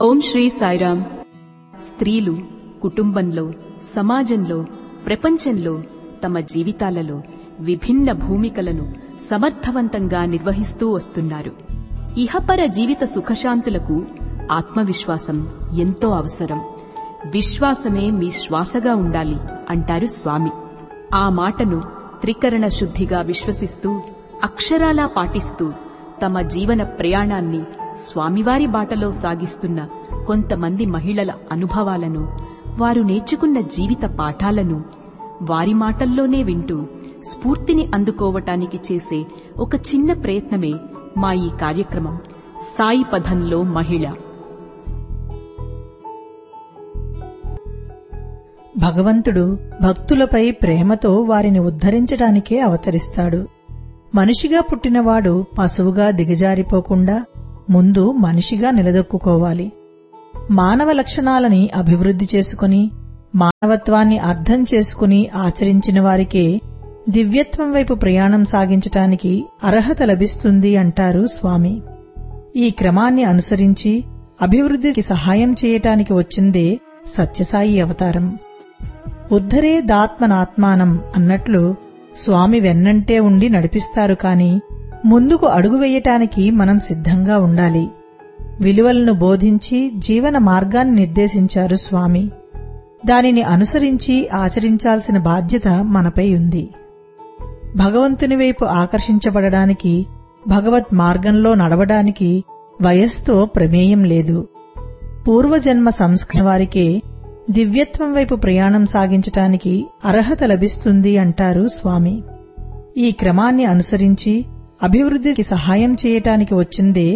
ఓం శ్రీ సాయిరామ్ స్త్రీలు కుటుంబంలో సమాజంలో ప్రపంచంలో తమ జీవితాలలో విభిన్న భూమికలను సమర్థవంతంగా నిర్వహిస్తూ వస్తున్నారు ఇహపర జీవిత సుఖశాంతులకు ఆత్మవిశ్వాసం ఎంతో అవసరం విశ్వాసమే మీ శ్వాసగా ఉండాలి అంటారు స్వామి ఆ మాటను త్రికరణ శుద్ధిగా విశ్వసిస్తూ అక్షరాలా పాటిస్తూ తమ జీవన ప్రయాణాన్ని స్వామివారి బాటలో సాగిస్తున్న కొంతమంది మహిళల అనుభవాలను వారు నేర్చుకున్న జీవిత పాఠాలను వారి మాటల్లోనే వింటూ స్ఫూర్తిని అందుకోవటానికి చేసే ఒక చిన్న ప్రయత్నమే మా ఈ కార్యక్రమం సాయి పథంలో మహిళ భగవంతుడు భక్తులపై ప్రేమతో వారిని ఉద్ధరించడానికే అవతరిస్తాడు మనిషిగా పుట్టినవాడు పశువుగా దిగజారిపోకుండా ముందు మనిషిగా నిలదొక్కుకోవాలి మానవ లక్షణాలని అభివృద్ధి చేసుకుని మానవత్వాన్ని అర్థం చేసుకుని ఆచరించిన వారికే దివ్యత్వం వైపు ప్రయాణం సాగించటానికి అర్హత లభిస్తుంది అంటారు స్వామి ఈ క్రమాన్ని అనుసరించి అభివృద్ధికి సహాయం చేయటానికి వచ్చిందే సత్యసాయి అవతారం ఉద్ధరే దాత్మనాత్మానం అన్నట్లు స్వామి వెన్నంటే ఉండి నడిపిస్తారు కాని ముందుకు అడుగు వేయటానికి మనం సిద్ధంగా ఉండాలి విలువలను బోధించి జీవన మార్గాన్ని నిర్దేశించారు స్వామి దానిని అనుసరించి ఆచరించాల్సిన బాధ్యత మనపై ఉంది భగవంతుని వైపు ఆకర్షించబడడానికి భగవత్ మార్గంలో నడవడానికి వయస్సుతో ప్రమేయం లేదు పూర్వజన్మ సంస్కరణ వారికే దివ్యత్వం వైపు ప్రయాణం సాగించటానికి అర్హత లభిస్తుంది అంటారు స్వామి ఈ క్రమాన్ని అనుసరించి అభివృద్ధికి సహాయం చేయటానికి వచ్చిందే